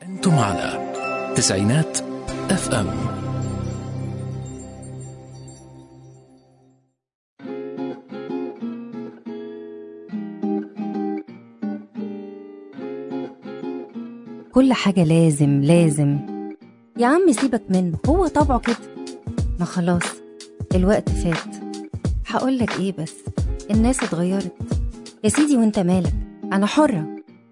أنتم على تسعينات اف ام كل حاجة لازم لازم يا عم سيبك منه هو طبعه كده ما خلاص الوقت فات هقولك ايه بس الناس اتغيرت يا سيدي وانت مالك انا حرة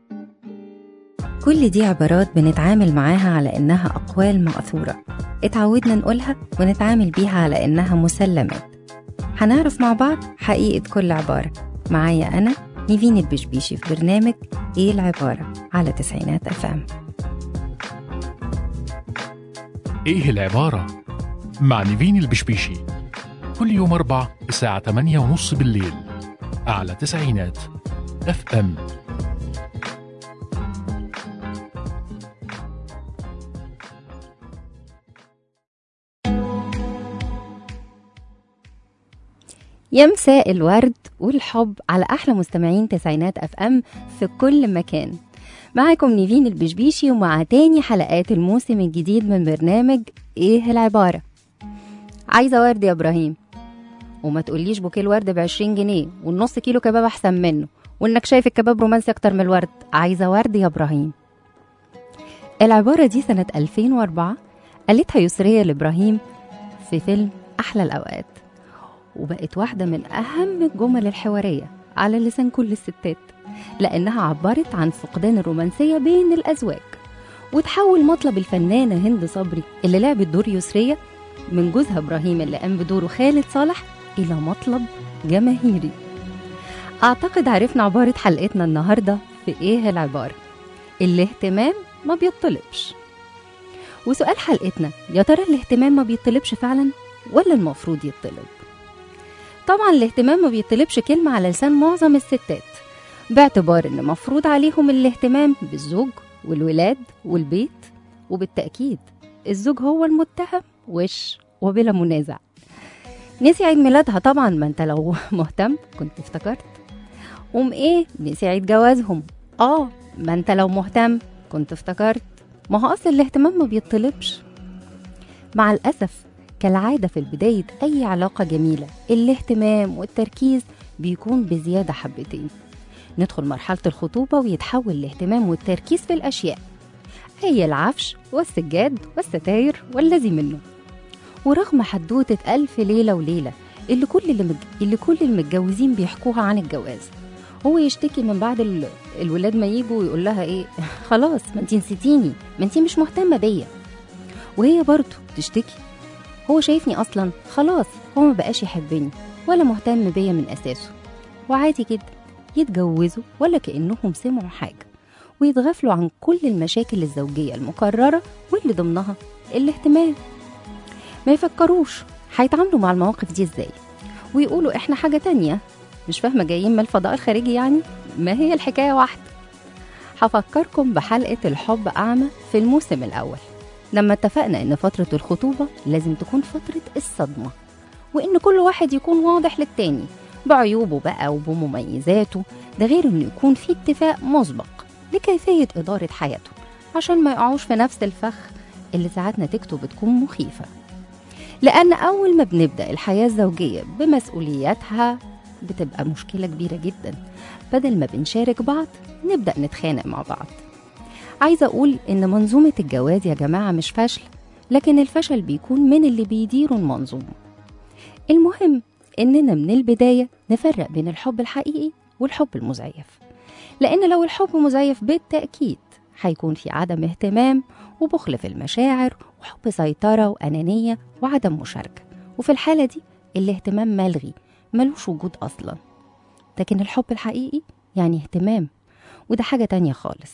كل دي عبارات بنتعامل معاها على انها اقوال مأثورة اتعودنا نقولها ونتعامل بيها على انها مسلمات هنعرف مع بعض حقيقة كل عبارة معايا انا نيفين البشبيشي في برنامج ايه العبارة على تسعينات اف ام ايه العبارة؟ مع نيفين البشبيشي كل يوم أربع الساعة 8 ونص بالليل على تسعينات اف ام يا مساء الورد والحب على احلى مستمعين تسعينات اف ام في كل مكان معاكم نيفين البشبيشي ومع تاني حلقات الموسم الجديد من برنامج ايه العبارة عايزة ورد يا ابراهيم وما تقوليش بوكيه الورد بعشرين جنيه والنص كيلو كباب احسن منه وانك شايف الكباب رومانسي اكتر من الورد عايزة ورد يا ابراهيم العبارة دي سنة 2004 قالتها يسرية لإبراهيم في فيلم أحلى الأوقات وبقت واحدة من أهم الجمل الحوارية على لسان كل الستات لأنها عبرت عن فقدان الرومانسية بين الأزواج وتحول مطلب الفنانة هند صبري اللي لعبت دور يسرية من جوزها إبراهيم اللي قام بدوره خالد صالح إلى مطلب جماهيري أعتقد عرفنا عبارة حلقتنا النهاردة في إيه العبارة الاهتمام ما بيطلبش وسؤال حلقتنا يا ترى الاهتمام ما بيطلبش فعلا ولا المفروض يطلب طبعا الاهتمام ما بيطلبش كلمة على لسان معظم الستات باعتبار ان مفروض عليهم الاهتمام بالزوج والولاد والبيت وبالتأكيد الزوج هو المتهم وش وبلا منازع نسي عيد ميلادها طبعا ما انت لو مهتم كنت افتكرت قوم ايه نسي عيد جوازهم اه ما انت لو مهتم كنت افتكرت ما هو اصل الاهتمام ما بيطلبش مع الاسف كالعاده في بدايه اي علاقه جميله الاهتمام والتركيز بيكون بزياده حبتين ندخل مرحله الخطوبه ويتحول الاهتمام والتركيز في الاشياء هي العفش والسجاد والستاير والذي منه ورغم حدوته ألف ليلة وليلة اللي كل اللي, مج... اللي كل المتجوزين بيحكوها عن الجواز هو يشتكي من بعد ال... الولاد ما يجوا ويقول لها ايه خلاص ما انتي نسيتيني ما انتي مش مهتمة بيا وهي برضه تشتكي هو شايفني اصلا خلاص هو ما بقاش يحبني ولا مهتم بيا من اساسه وعادي جدا يتجوزوا ولا كانهم سمعوا حاجه ويتغافلوا عن كل المشاكل الزوجيه المكرره واللي ضمنها الاهتمام ما يفكروش هيتعاملوا مع المواقف دي ازاي ويقولوا احنا حاجه تانية مش فاهمه جايين من الفضاء الخارجي يعني ما هي الحكايه واحده هفكركم بحلقه الحب اعمى في الموسم الاول لما اتفقنا ان فتره الخطوبه لازم تكون فتره الصدمه وان كل واحد يكون واضح للتاني بعيوبه بقى وبمميزاته ده غير انه يكون في اتفاق مسبق لكيفيه اداره حياته عشان ما يقعوش في نفس الفخ اللي ساعات نتيجته بتكون مخيفه لأن أول ما بنبدأ الحياة الزوجية بمسؤولياتها بتبقى مشكلة كبيرة جدا بدل ما بنشارك بعض نبدأ نتخانق مع بعض عايزة أقول إن منظومة الجواز يا جماعة مش فشل لكن الفشل بيكون من اللي بيديروا المنظومة المهم إننا من البداية نفرق بين الحب الحقيقي والحب المزيف لأن لو الحب مزيف بالتأكيد هيكون في عدم اهتمام وبخل في المشاعر وحب سيطرة وأنانية وعدم مشاركة وفي الحالة دي الاهتمام ملغي ملوش وجود أصلا لكن الحب الحقيقي يعني اهتمام وده حاجة تانية خالص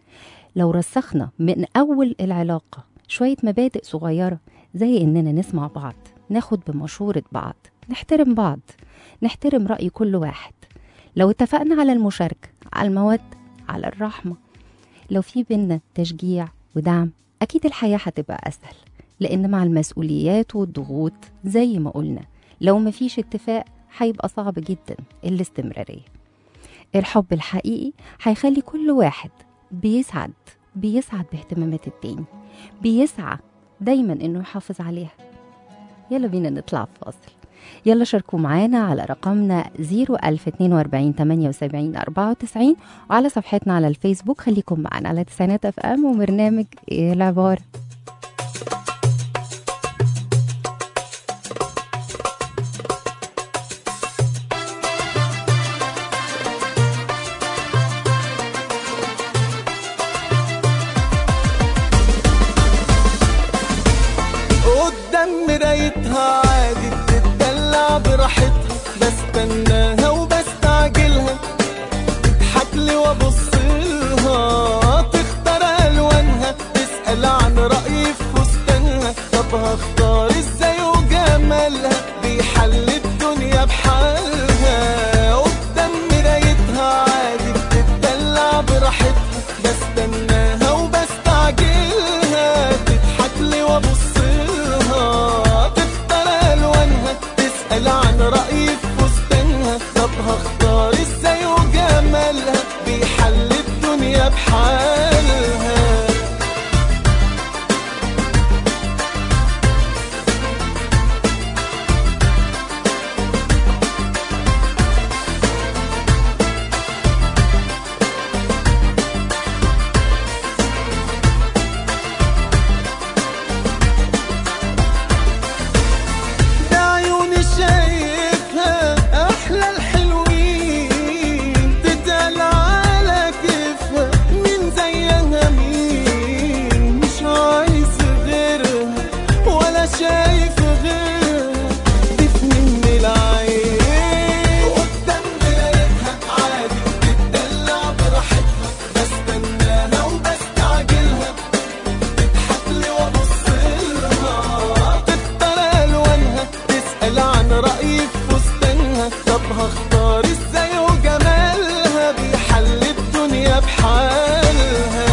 لو رسخنا من أول العلاقة شوية مبادئ صغيرة زي إننا نسمع بعض ناخد بمشورة بعض نحترم بعض نحترم رأي كل واحد لو اتفقنا على المشاركة على المودة على الرحمة لو في بينا تشجيع ودعم أكيد الحياة هتبقى أسهل لأن مع المسؤوليات والضغوط زي ما قلنا لو مفيش اتفاق هيبقى صعب جدا الاستمرارية الحب الحقيقي هيخلي كل واحد بيسعد بيسعد باهتمامات التاني بيسعى دايما انه يحافظ عليها يلا بينا نطلع في فاصل يلا شاركوا معانا على رقمنا 01042 78 94 وعلى صفحتنا على الفيسبوك خليكم معانا على تسعينات اف ام وبرنامج ايه العبارة قدام مرايتها عادي بتدلع براحتها بستناها وبستعجلها تضحك لي وابص لها تختار الوانها تسال عن رايي في فستانها طب هختار ازاي وجمالها بيحل الدنيا بحالها قدام مرايتها عادي بتدلع براحتها بستناها وبستعجلها تضحك لي وابص لها تختار الوانها تسال عن رايي في فستانها طب هختار ازاي وجمالها بيحل الدنيا بحالها ده عيوني شايفها احلى الحلوين تتقال على كيفها مين زيها مين مش عايز غيرها ولا شايف غيرها تفني من العين قدام مرايتها عادي بتدلع براحتها بستناها وبستعجلها تضحك لي وابص لها تختار الوانها تسال عن رايي في فستانها طب هختار ازاي وجمالها بيحل الدنيا بحالها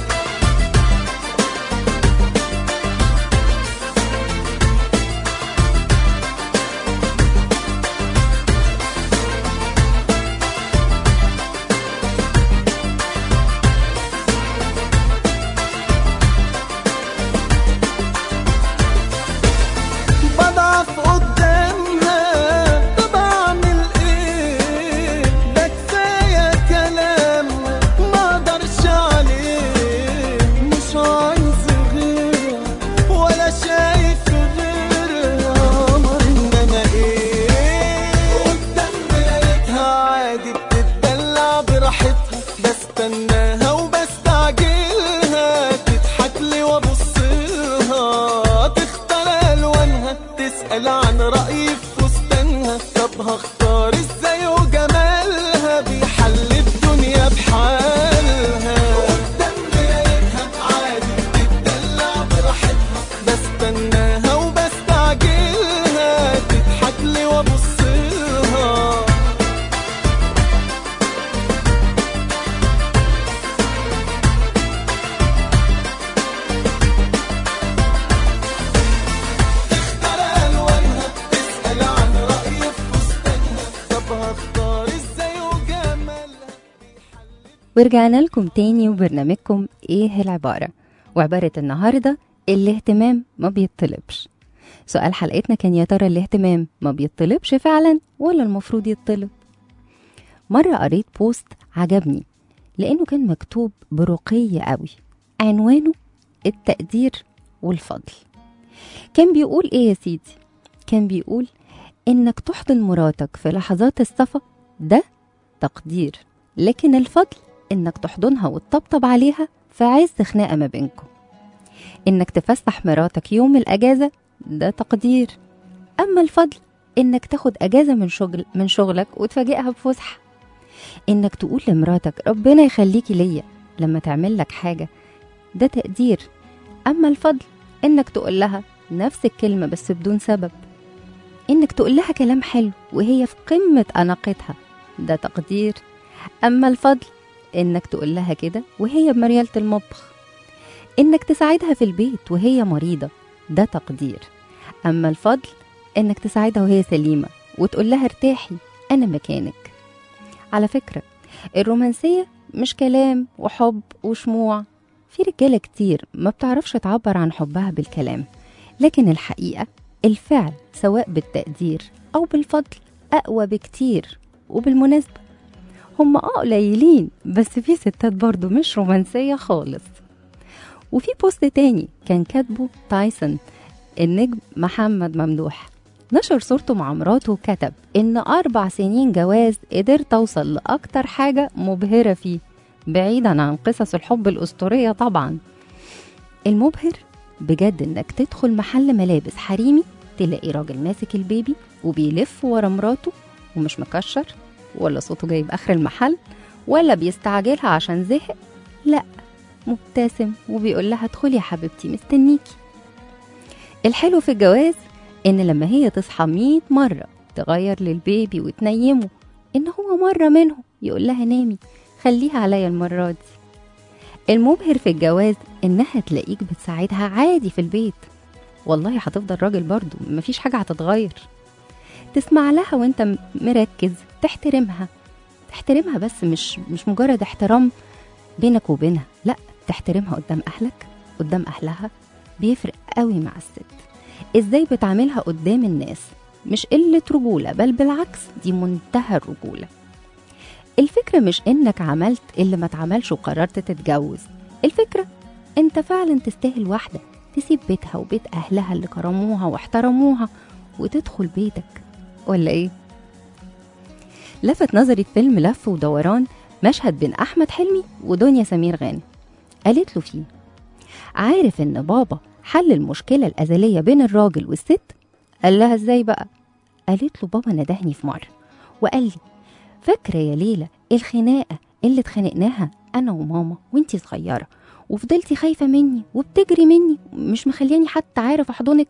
بضعف قدامها طب اعمل ايه ده كفايه كلام ما اقدرش عليه مش عايز غيرها ولا شايف غيرها امر ان انا ايه قدام مرايتها عادي بتدلع براحتها بستناها وبستعجلها تضحك لي وابص لها تختار الوانها تسال عن رايي في فستانها طب هختار ازاي وجمالها بيحل الدنيا بحالها قدام مرايتها عادي بتدلع براحتها بستناها وبستعجلها تضحك لي وابص لها تختار الوانها تسال عن رايي في فستانها طب هختار ازاي وجمالها ورجعنا لكم تاني وبرنامجكم ايه العبارة وعبارة النهاردة الاهتمام ما بيطلبش سؤال حلقتنا كان يا ترى الاهتمام ما بيطلبش فعلا ولا المفروض يطلب مرة قريت بوست عجبني لأنه كان مكتوب برقي قوي عنوانه التقدير والفضل كان بيقول ايه يا سيدي كان بيقول انك تحضن مراتك في لحظات الصفا ده تقدير لكن الفضل انك تحضنها وتطبطب عليها في عز خناقه ما بينكم انك تفسح مراتك يوم الاجازه ده تقدير اما الفضل انك تاخد اجازه من شغل من شغلك وتفاجئها بفسحه انك تقول لمراتك ربنا يخليكي ليا لما تعمل لك حاجه ده تقدير اما الفضل انك تقول لها نفس الكلمه بس بدون سبب انك تقول لها كلام حلو وهي في قمه اناقتها ده تقدير اما الفضل انك تقول لها كده وهي بمريالة المطبخ انك تساعدها في البيت وهي مريضة ده تقدير اما الفضل انك تساعدها وهي سليمة وتقول لها ارتاحي انا مكانك على فكرة الرومانسية مش كلام وحب وشموع في رجالة كتير ما بتعرفش تعبر عن حبها بالكلام لكن الحقيقة الفعل سواء بالتقدير أو بالفضل أقوى بكتير وبالمناسبة هم اه قليلين بس في ستات برضو مش رومانسية خالص وفي بوست تاني كان كاتبه تايسون النجم محمد ممدوح نشر صورته مع مراته وكتب إن أربع سنين جواز قدرت أوصل لأكتر حاجة مبهرة فيه بعيدا عن قصص الحب الأسطورية طبعا المبهر بجد إنك تدخل محل ملابس حريمي تلاقي راجل ماسك البيبي وبيلف ورا مراته ومش مكشر ولا صوته جايب آخر المحل ولا بيستعجلها عشان زهق لا مبتسم وبيقول لها ادخلي يا حبيبتي مستنيكي الحلو في الجواز ان لما هي تصحى مية مرة تغير للبيبي وتنيمه ان هو مرة منهم يقول لها نامي خليها عليا المرة دي المبهر في الجواز انها تلاقيك بتساعدها عادي في البيت والله هتفضل راجل برضو مفيش حاجة هتتغير تسمع لها وانت م- مركز تحترمها تحترمها بس مش مش مجرد احترام بينك وبينها لا تحترمها قدام اهلك قدام اهلها بيفرق قوي مع الست ازاي بتعاملها قدام الناس مش قلة رجولة بل بالعكس دي منتهى الرجولة الفكرة مش انك عملت اللي ما اتعملش وقررت تتجوز الفكرة انت فعلا تستاهل واحدة تسيب بيتها وبيت اهلها اللي كرموها واحترموها وتدخل بيتك ولا ايه لفت نظري في فيلم لف ودوران مشهد بين احمد حلمي ودنيا سمير غانم قالت له فيه عارف ان بابا حل المشكلة الأزلية بين الراجل والست قال لها ازاي بقى قالت له بابا ندهني في مرة وقال لي فاكرة يا ليلى الخناقة اللي اتخانقناها أنا وماما وانتي صغيرة وفضلتي خايفة مني وبتجري مني مش مخلياني حتى عارف أحضنك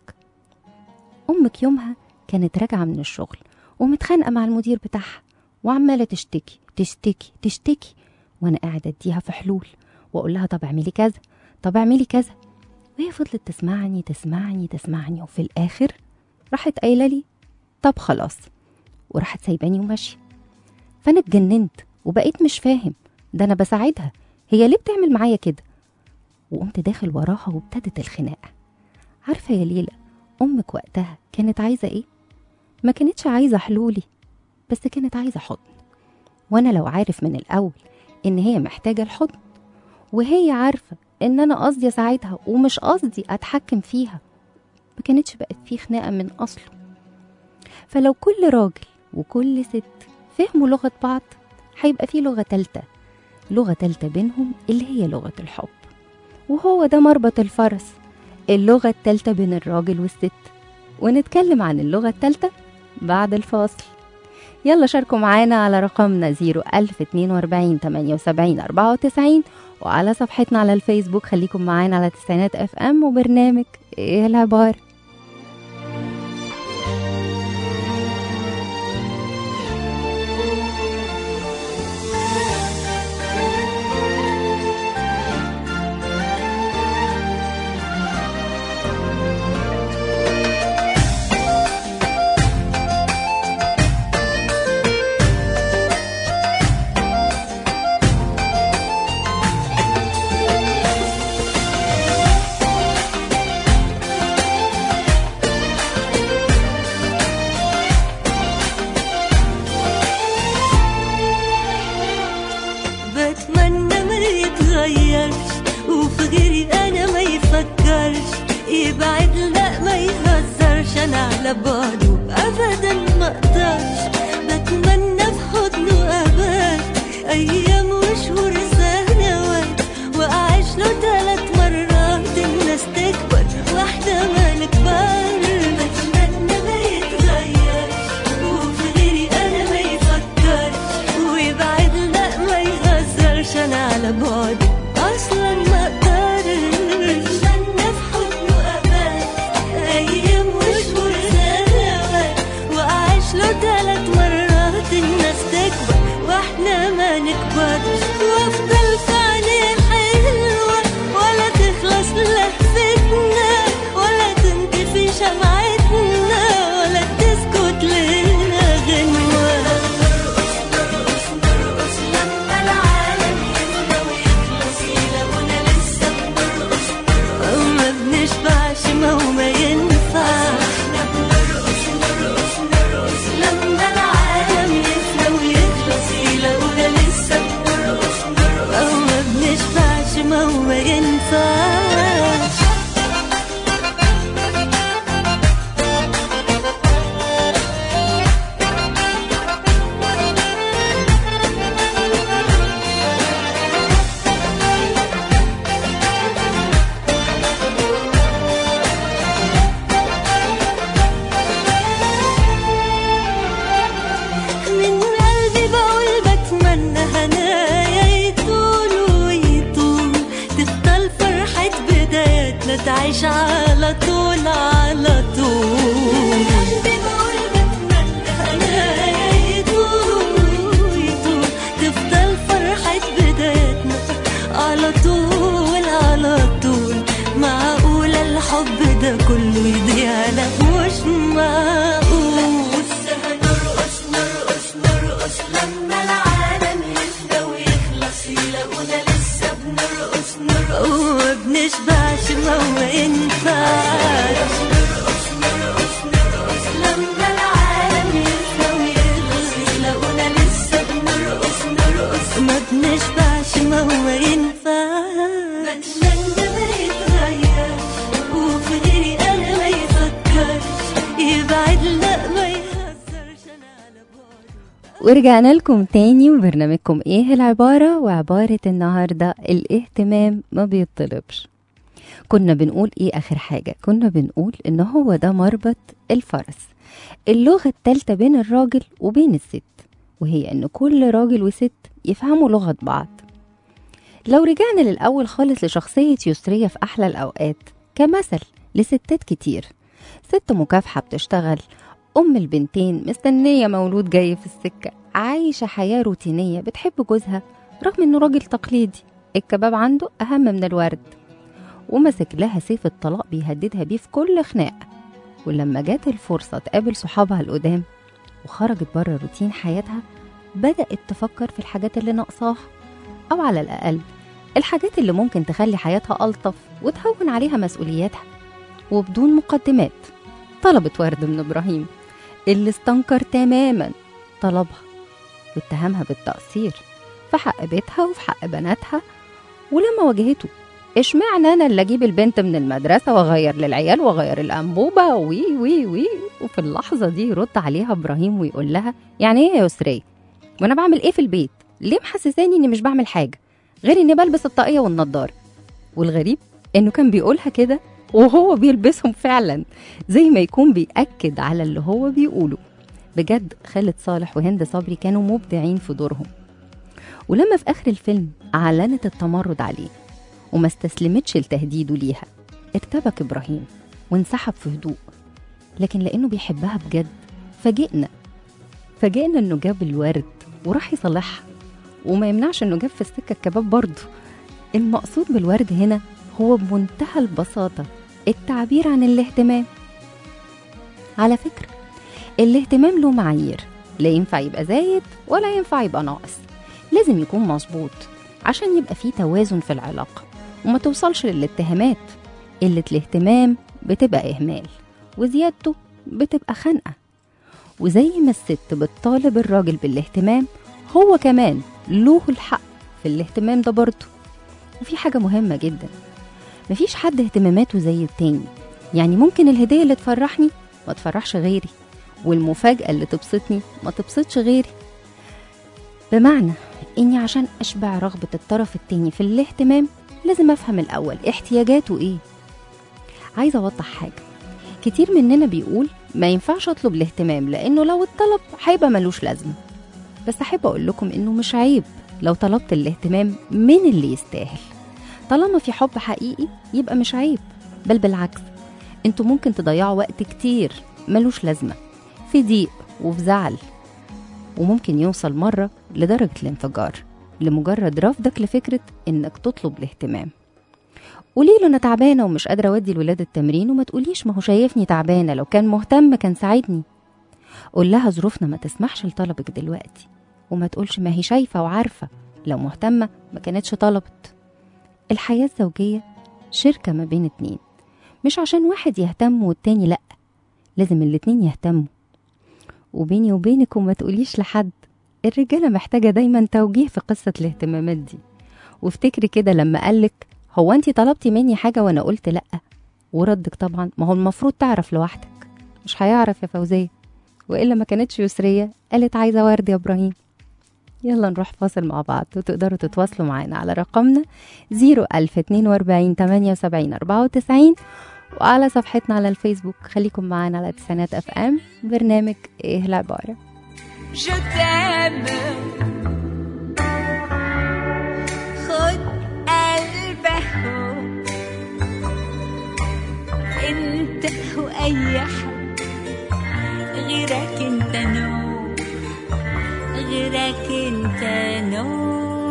أمك يومها كانت راجعة من الشغل ومتخانقة مع المدير بتاعها وعمالة تشتكي تشتكي تشتكي وأنا قاعدة أديها في حلول وأقول لها طب اعملي كذا طب اعملي كذا وهي فضلت تسمعني تسمعني تسمعني وفي الآخر راحت قايلة لي طب خلاص وراحت سايباني وماشية فأنا اتجننت وبقيت مش فاهم ده أنا بساعدها هي ليه بتعمل معايا كده وقمت داخل وراها وابتدت الخناقة عارفة يا ليلى أمك وقتها كانت عايزة إيه؟ ما كانتش عايزة حلولي بس كانت عايزة حضن وأنا لو عارف من الأول إن هي محتاجة الحضن وهي عارفة إن أنا قصدي أساعدها ومش قصدي أتحكم فيها ما كانتش بقت فيه خناقة من أصله فلو كل راجل وكل ست فهموا لغة بعض هيبقى فيه لغة تالتة لغة تالتة بينهم اللي هي لغة الحب وهو ده مربط الفرس اللغة التالتة بين الراجل والست ونتكلم عن اللغة التالتة بعد الفاصل يلا شاركوا معانا على رقمنا 01042 78 94 وعلى صفحتنا على الفيسبوك خليكم معانا على تسعينات اف ام وبرنامج ايه العبارة بتمنى ما يتغيرش وفي غيري انا ما يفكرش يبعد لا ما يهزرش انا على بعده ابدا ما اقدرش بتمنى في حضنه ابات ايام وشهور سنوات واعيش له ثلاث مرات الناس تكبر واحده ما نكبر بتمنى ما يتغيرش وفي غيري انا ما يفكرش ويبعد لا ما يهزرش انا على بعد اصلا ما اقدرش بتمنى في حضنه ابات ايام وشهور سنوات واعيش له ثلاث مرات الناس تكبر واحنا ما نكبرش وافضل في عينيه حلوه ولا تخلص لفتنا ولا تنطفي شمعتنا ولا تسكت لنا غنوه نرقص نرقص نرقص لما العالم يفنى ويخلص يلاقوا ينفعش ما هو ينفعش من قلبي بقول بتمنى هنايا يطول ويطول تفضل فرحة بداياتنا تعيش على طول على طول قلبي بقول بتمنى هنايا يطول ويطول تفضل فرحة بداياتنا على طول على طول معقول الحب ده كله يضيع لا مش معقول هنرقص نرقص نرقص لما العالم يهدى ويخلص يلاقونا لسه بنرقص نرقص وما بنشبعش ما هو ينفعش نرقص نرقص نرقص لما العالم يهدى ويخلص يلاقونا لسه بنرقص نرقص ما بنشبعش ما هو ينفعش بتمنى ما يتغيرش وفي غيري انا ما يفكرش يبعد لا ما يهزرش انا على بعد ورجعنا لكم تاني وبرنامجكم ايه العبارة وعبارة النهاردة الاهتمام ما بيطلبش كنا بنقول ايه اخر حاجة كنا بنقول ان هو ده مربط الفرس اللغة التالتة بين الراجل وبين الست وهي ان كل راجل وست يفهموا لغة بعض لو رجعنا للأول خالص لشخصية يسرية في أحلى الأوقات كمثل لستات كتير ست مكافحة بتشتغل أم البنتين مستنية مولود جاي في السكة عايشة حياة روتينية بتحب جوزها رغم إنه راجل تقليدي الكباب عنده أهم من الورد ومسك لها سيف الطلاق بيهددها بيه في كل خناقة ولما جات الفرصة تقابل صحابها القدام وخرجت بره روتين حياتها بدأت تفكر في الحاجات اللي ناقصاها أو على الأقل الحاجات اللي ممكن تخلي حياتها ألطف وتهون عليها مسؤولياتها وبدون مقدمات طلبت ورد من إبراهيم اللي استنكر تماما طلبها واتهمها بالتقصير في حق بيتها وفي حق بناتها ولما واجهته اشمعنى انا اللي اجيب البنت من المدرسه واغير للعيال واغير الانبوبه وي وي وي وفي اللحظه دي يرد عليها ابراهيم ويقول لها يعني ايه يا يسريه وانا بعمل ايه في البيت ليه محسساني اني مش بعمل حاجه غير اني بلبس الطاقيه والنضاره والغريب انه كان بيقولها كده وهو بيلبسهم فعلا زي ما يكون بيأكد على اللي هو بيقوله بجد خالد صالح وهند صبري كانوا مبدعين في دورهم ولما في آخر الفيلم أعلنت التمرد عليه وما استسلمتش لتهديده ليها ارتبك إبراهيم وانسحب في هدوء لكن لأنه بيحبها بجد فاجئنا فاجئنا إنه جاب الورد وراح يصلحها وما يمنعش إنه جاب في السكة الكباب برضه المقصود بالورد هنا هو بمنتهى البساطة التعبير عن الاهتمام على فكرة الاهتمام له معايير لا ينفع يبقى زايد ولا ينفع يبقى ناقص لازم يكون مظبوط عشان يبقى فيه توازن في العلاقة وما توصلش للاتهامات قلة الاهتمام بتبقى إهمال وزيادته بتبقى خنقة وزي ما الست بتطالب الراجل بالاهتمام هو كمان له الحق في الاهتمام ده برضه وفي حاجة مهمة جدا مفيش حد اهتماماته زي التاني يعني ممكن الهدية اللي تفرحني ما تفرحش غيري والمفاجأة اللي تبسطني ما تبسطش غيري بمعنى إني عشان أشبع رغبة الطرف التاني في الاهتمام لازم أفهم الأول احتياجاته إيه عايزة أوضح حاجة كتير مننا بيقول ما ينفعش أطلب الاهتمام لأنه لو الطلب هيبقى ملوش لازمة بس أحب أقول لكم إنه مش عيب لو طلبت الاهتمام من اللي يستاهل طالما في حب حقيقي يبقى مش عيب بل بالعكس انتوا ممكن تضيعوا وقت كتير ملوش لازمة في ضيق وفي زعل وممكن يوصل مرة لدرجة الانفجار لمجرد رفضك لفكرة انك تطلب الاهتمام قولي له انا تعبانه ومش قادره اودي الولاد التمرين وما تقوليش ما هو شايفني تعبانه لو كان مهتم كان ساعدني قول لها ظروفنا ما تسمحش لطلبك دلوقتي وما تقولش ما هي شايفه وعارفه لو مهتمه ما كانتش طلبت الحياه الزوجيه شركه ما بين اتنين مش عشان واحد يهتم والتاني لا لازم الاتنين يهتموا وبيني وبينك وما تقوليش لحد الرجالة محتاجة دايما توجيه في قصة الاهتمامات دي وافتكري كده لما قالك هو انت طلبتي مني حاجة وانا قلت لأ وردك طبعا ما هو المفروض تعرف لوحدك مش هيعرف يا فوزية وإلا ما كانتش يسرية قالت عايزة ورد يا إبراهيم يلا نروح فاصل مع بعض وتقدروا تتواصلوا معانا على رقمنا 01042 78 94 وعلى صفحتنا على الفيسبوك خليكم معانا على تسعينات اف ام برنامج ايه العبارة je t'aime خد قلبه انت واي حد غيرك انت نو غيرك انت نو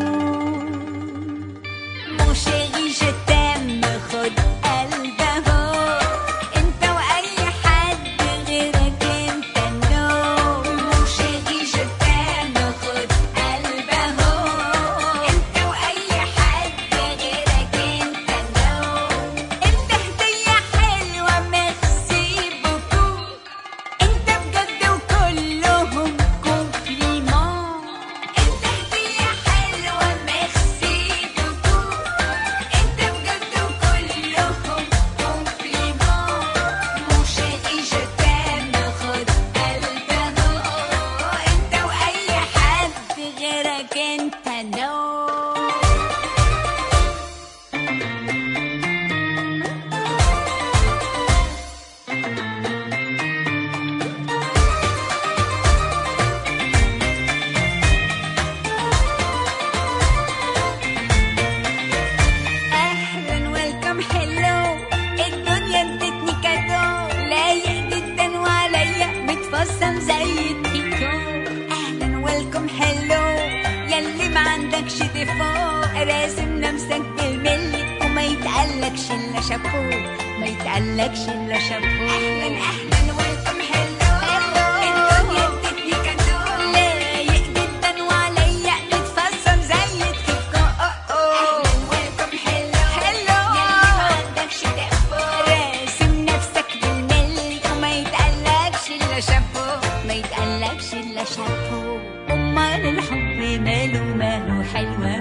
Mon chéri, je t'aime, خد قلبه انت واي حد غيرك انت نو Mon chéri, je t'aime, خد قلبه انت واي حد غيرك انت نو انت هدية حلوة ميرسي بوكو انت بجد وكلهم كومبليمون انت هدية حلوة ميرسي بوكو انت بجد وكلهم كومبليمون مون شيري جو تام خد قلبه انت واي حد غيرك انت نو اهلا ويلكم هلو الدنيا ادتني كادو لايق جدا وعليا متفصل زي التيكو اهلا ويلكم هلو ياللي ما عندكش ديفو راسم نفسك بالملي وما يتقلكش الا شابو ما يتقلكش الا شابو اهلا اهلا ويلكم هلو الدنيا ادتني كادو لايق جدا وعليا متفصل زي التيكو اهلا ويلكم هلو هلو ياللي ما عندكش ديفو راسم نفسك بالملي وما يتقلكش الا شابو ما يتقلكش الا شابو امال الحب ماله ماله حلوه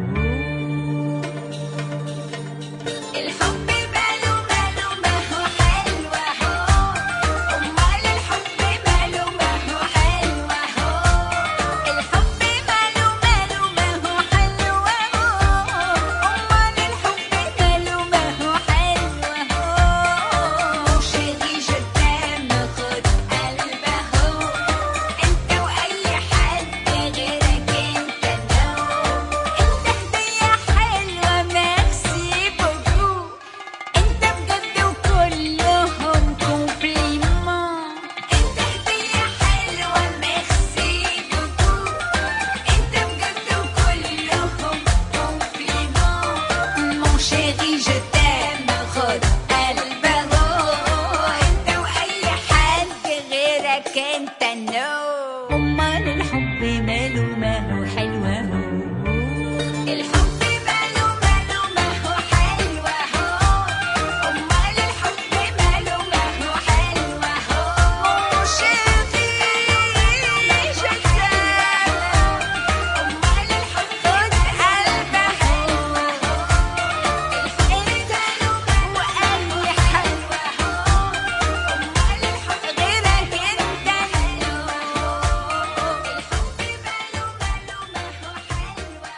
الحب ماله ماله ما هو حلوة هو أمال الحب ماله ما هو حلوة هو الحب ماله ماله ما هو حلوة هو أمال الحب ماله ما هو حلوة هو شيري جو تام خد قلبه انت واي حد غيرك انت نو انت هدية حلوة ميرسي بوكو انت بجد وكلهم كومبليمون انت هدية حلوة ميرسي بوكو انت بجد وكلهم كومبليمون مون شيري جو تام خد قلبه انت واي حد غيرك انت نو امال الحب ماله ماله حلوه الحب ماله ماله ما هو حلوة هو أمال الحب ماله ما هو حلوة هو شيري جو تام أمال الحب خد قلبه حلوة هو انت وأي حلوة هو أمال الحب غيرك انت نو الحب ماله ماله ما هو حلوة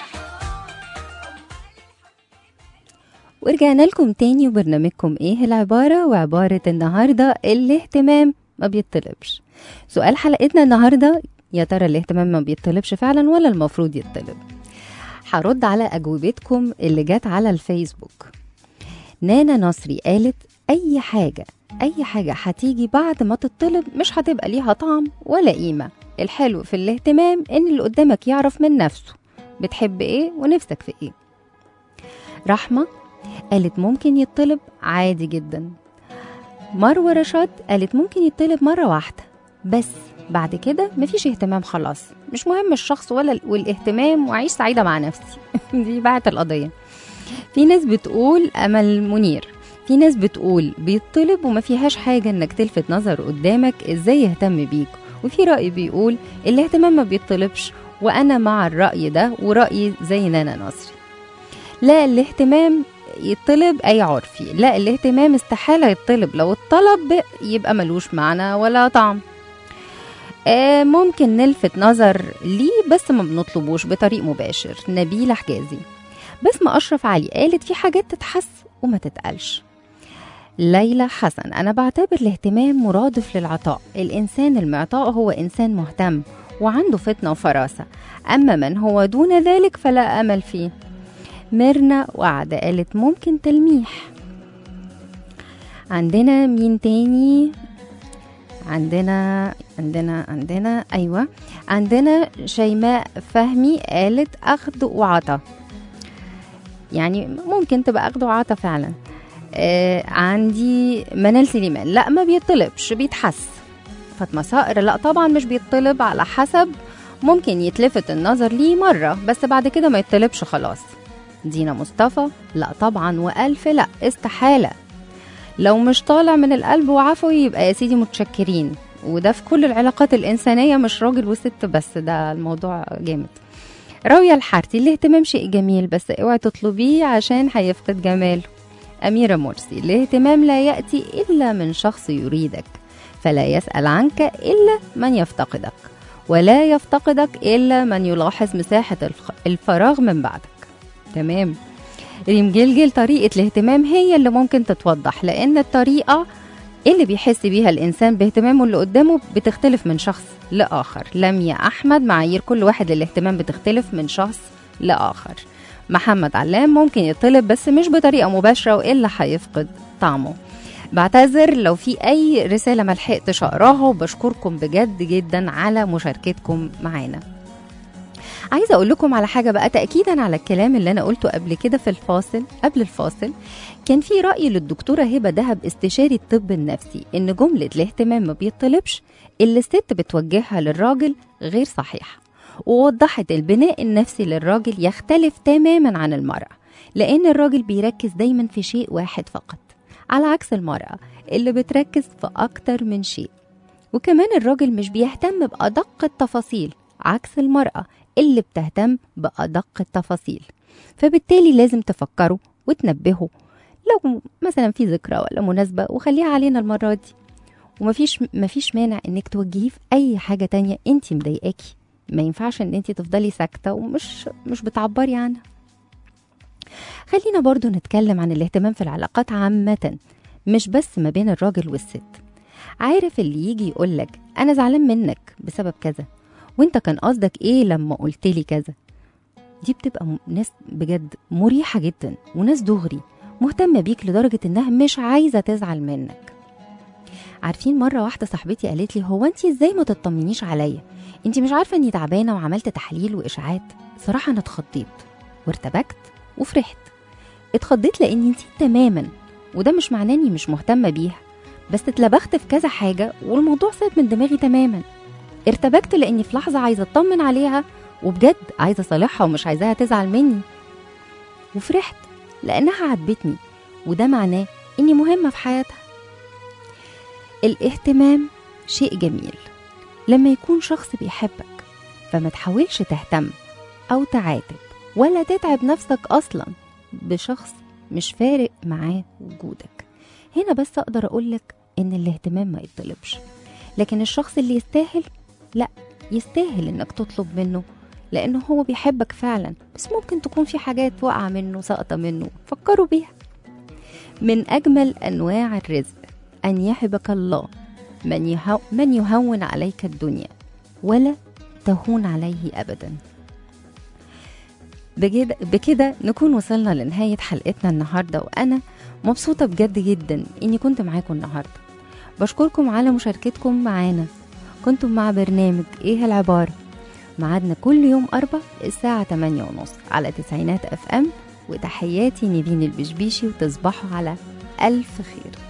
ورجعنا لكم تاني وبرنامجكم ايه العبارة وعبارة النهاردة الاهتمام ما بيطلبش سؤال حلقتنا النهاردة يا ترى الاهتمام ما بيطلبش فعلا ولا المفروض يطلب هرد على أجوبتكم اللي جت على الفيسبوك نانا نصري قالت أي حاجة أي حاجة هتيجي بعد ما تطلب مش هتبقى ليها طعم ولا قيمة الحلو في الاهتمام إن اللي قدامك يعرف من نفسه بتحب إيه ونفسك في إيه رحمة قالت ممكن يطلب عادي جدا مروة رشاد قالت ممكن يطلب مرة واحدة بس بعد كده مفيش اهتمام خلاص مش مهم الشخص ولا والاهتمام وعيش سعيدة مع نفسي دي بعت القضية في ناس بتقول أمل منير في ناس بتقول بيطلب وما فيهاش حاجة انك تلفت نظر قدامك ازاي يهتم بيك وفي رأي بيقول الاهتمام ما بيطلبش وانا مع الرأي ده ورأيي زي نانا نصري لا الاهتمام يطلب أي عرفي لا الاهتمام استحالة يطلب لو الطلب يبقى ملوش معنى ولا طعم آه ممكن نلفت نظر ليه بس ما بنطلبوش بطريق مباشر نبيلة حجازي بسمة أشرف علي قالت في حاجات تتحس وما تتقالش ليلى حسن أنا بعتبر الاهتمام مرادف للعطاء الإنسان المعطاء هو إنسان مهتم وعنده فتنة وفراسة أما من هو دون ذلك فلا أمل فيه ميرنا وعد قالت ممكن تلميح عندنا مين تاني عندنا عندنا عندنا ايوه عندنا شيماء فهمي قالت اخذ وعطا يعني ممكن تبقى اخذ وعطا فعلا آه عندي منال سليمان لا ما بيطلبش بيتحس فاطمه صقر لا طبعا مش بيطلب على حسب ممكن يتلفت النظر ليه مره بس بعد كده ما يطلبش خلاص دينا مصطفى لا طبعا والف لا استحاله لو مش طالع من القلب وعفوي يبقى يا سيدي متشكرين وده في كل العلاقات الإنسانية مش راجل وست بس ده الموضوع جامد راوية الحارتي الاهتمام شيء جميل بس اوعي تطلبيه عشان هيفقد جماله أميرة مرسي الاهتمام لا يأتي إلا من شخص يريدك فلا يسأل عنك إلا من يفتقدك ولا يفتقدك إلا من يلاحظ مساحة الخ- الفراغ من بعدك تمام ريم جلجل طريقة الاهتمام هي اللي ممكن تتوضح لأن الطريقة اللي بيحس بيها الإنسان باهتمامه اللي قدامه بتختلف من شخص لآخر لميا أحمد معايير كل واحد للاهتمام بتختلف من شخص لآخر محمد علام ممكن يطلب بس مش بطريقة مباشرة وإلا هيفقد طعمه بعتذر لو في أي رسالة ملحقتش أقراها وبشكركم بجد جدا على مشاركتكم معانا عايزه اقول لكم على حاجه بقى تاكيدا على الكلام اللي انا قلته قبل كده في الفاصل قبل الفاصل كان في راي للدكتوره هبه دهب استشاري الطب النفسي ان جمله الاهتمام ما بيطلبش اللي الست بتوجهها للراجل غير صحيحه ووضحت البناء النفسي للراجل يختلف تماما عن المراه لان الراجل بيركز دايما في شيء واحد فقط على عكس المراه اللي بتركز في اكتر من شيء وكمان الراجل مش بيهتم بأدق التفاصيل عكس المرأة اللي بتهتم بأدق التفاصيل فبالتالي لازم تفكروا وتنبهوا لو مثلا في ذكرى ولا مناسبة وخليها علينا المرة دي ومفيش مفيش مانع انك توجهيه في اي حاجة تانية انت مضايقاكي ما ينفعش ان انت تفضلي ساكتة ومش مش بتعبري عنها خلينا برضو نتكلم عن الاهتمام في العلاقات عامة مش بس ما بين الراجل والست عارف اللي يجي يقولك انا زعلان منك بسبب كذا وانت كان قصدك ايه لما قلت لي كذا دي بتبقى م- ناس بجد مريحة جدا وناس دغري مهتمة بيك لدرجة انها مش عايزة تزعل منك عارفين مرة واحدة صاحبتي قالت لي هو انت ازاي ما تطمنيش عليا انت مش عارفة اني تعبانة وعملت تحاليل واشاعات صراحة انا اتخضيت وارتبكت وفرحت اتخضيت لاني نسيت تماما وده مش معناه اني مش مهتمة بيها بس اتلبخت في كذا حاجة والموضوع ساد من دماغي تماما ارتبكت لاني في لحظة عايزة اطمن عليها وبجد عايزة اصالحها ومش عايزاها تزعل مني وفرحت لانها عاتبتني وده معناه اني مهمة في حياتها الاهتمام شيء جميل لما يكون شخص بيحبك فما تحاولش تهتم او تعاتب ولا تتعب نفسك اصلا بشخص مش فارق معاه وجودك هنا بس اقدر اقولك ان الاهتمام ما يطلبش لكن الشخص اللي يستاهل لا يستاهل انك تطلب منه لانه هو بيحبك فعلا بس ممكن تكون في حاجات واقعه منه ساقطه منه فكروا بيها من اجمل انواع الرزق ان يهبك الله من, يهو من يهون عليك الدنيا ولا تهون عليه ابدا بكده, بكده نكون وصلنا لنهاية حلقتنا النهاردة وأنا مبسوطة بجد جدا إني كنت معاكم النهاردة بشكركم على مشاركتكم معانا كنتم مع برنامج إيه العبارة معادنا كل يوم أربع الساعة 8 ونص على تسعينات أف أم وتحياتي نيفين البشبيشي وتصبحوا على ألف خير